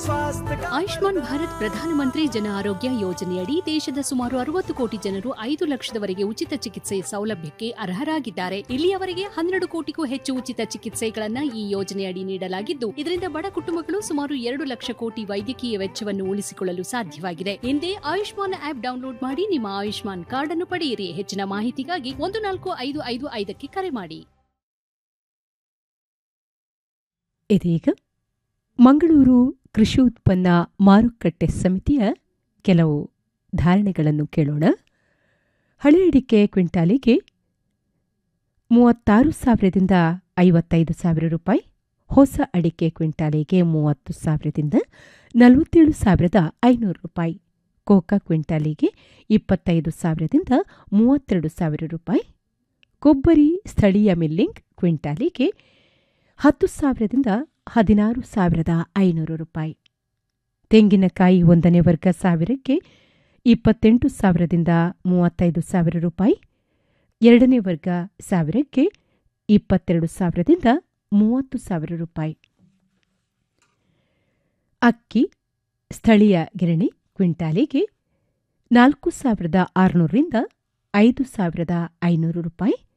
स्वास्थ्य का ಆಯುಷ್ಮಾನ್ ಭಾರತ್ ಪ್ರಧಾನಮಂತ್ರಿ ಜನ ಆರೋಗ್ಯ ಯೋಜನೆಯಡಿ ದೇಶದ ಸುಮಾರು ಅರವತ್ತು ಕೋಟಿ ಜನರು ಐದು ಲಕ್ಷದವರೆಗೆ ಉಚಿತ ಚಿಕಿತ್ಸೆ ಸೌಲಭ್ಯಕ್ಕೆ ಅರ್ಹರಾಗಿದ್ದಾರೆ ಇಲ್ಲಿಯವರೆಗೆ ಹನ್ನೆರಡು ಕೋಟಿಗೂ ಹೆಚ್ಚು ಉಚಿತ ಚಿಕಿತ್ಸೆಗಳನ್ನ ಈ ಯೋಜನೆಯಡಿ ನೀಡಲಾಗಿದ್ದು ಇದರಿಂದ ಬಡ ಕುಟುಂಬಗಳು ಸುಮಾರು ಎರಡು ಲಕ್ಷ ಕೋಟಿ ವೈದ್ಯಕೀಯ ವೆಚ್ಚವನ್ನು ಉಳಿಸಿಕೊಳ್ಳಲು ಸಾಧ್ಯವಾಗಿದೆ ಹಿಂದೆ ಆಯುಷ್ಮಾನ್ ಆಪ್ ಡೌನ್ಲೋಡ್ ಮಾಡಿ ನಿಮ್ಮ ಆಯುಷ್ಮಾನ್ ಕಾರ್ಡ್ ಅನ್ನು ಪಡೆಯಿರಿ ಹೆಚ್ಚಿನ ಮಾಹಿತಿಗಾಗಿ ಒಂದು ನಾಲ್ಕು ಐದು ಐದು ಐದಕ್ಕೆ ಕರೆ ಮಾಡಿ ಇದೀಗ ಮಂಗಳೂರು ಕೃಷಿ ಉತ್ಪನ್ನ ಮಾರುಕಟ್ಟೆ ಸಮಿತಿಯ ಕೆಲವು ಧಾರಣೆಗಳನ್ನು ಕೇಳೋಣ ಹಳೆ ಅಡಿಕೆ ಕ್ವಿಂಟಾಲಿಗೆ ಮೂವತ್ತಾರು ಸಾವಿರದಿಂದ ಐವತ್ತೈದು ಸಾವಿರ ರೂಪಾಯಿ ಹೊಸ ಅಡಿಕೆ ಕ್ವಿಂಟಾಲಿಗೆ ಮೂವತ್ತು ಸಾವಿರದಿಂದ ನಲವತ್ತೇಳು ಸಾವಿರದ ಐನೂರು ರೂಪಾಯಿ ಕೋಕಾ ಕ್ವಿಂಟಾಲಿಗೆ ಇಪ್ಪತ್ತೈದು ಸಾವಿರದಿಂದ ಮೂವತ್ತೆರಡು ಸಾವಿರ ರೂಪಾಯಿ ಕೊಬ್ಬರಿ ಸ್ಥಳೀಯ ಮಿಲ್ಲಿಂಗ್ ಕ್ವಿಂಟಾಲಿಗೆ ಹತ್ತು ಸಾವಿರದಿಂದ ಹದಿನಾರು ಸಾವಿರದ ಐನೂರು ರೂಪಾಯಿ ತೆಂಗಿನಕಾಯಿ ಒಂದನೇ ವರ್ಗ ಸಾವಿರಕ್ಕೆ ಇಪ್ಪತ್ತೆಂಟು ಸಾವಿರದಿಂದ ಮೂವತ್ತೈದು ಸಾವಿರ ರೂಪಾಯಿ ಎರಡನೇ ವರ್ಗ ಸಾವಿರಕ್ಕೆ ಇಪ್ಪತ್ತೆರಡು ಸಾವಿರದಿಂದ ಮೂವತ್ತು ಸಾವಿರ ರೂಪಾಯಿ ಅಕ್ಕಿ ಸ್ಥಳೀಯ ಗಿರಣಿ ಕ್ವಿಂಟಾಲಿಗೆ ನಾಲ್ಕು ಸಾವಿರದ ಆರುನೂರರಿಂದ ಐದು ಸಾವಿರದ ಐನೂರು ರೂಪಾಯಿ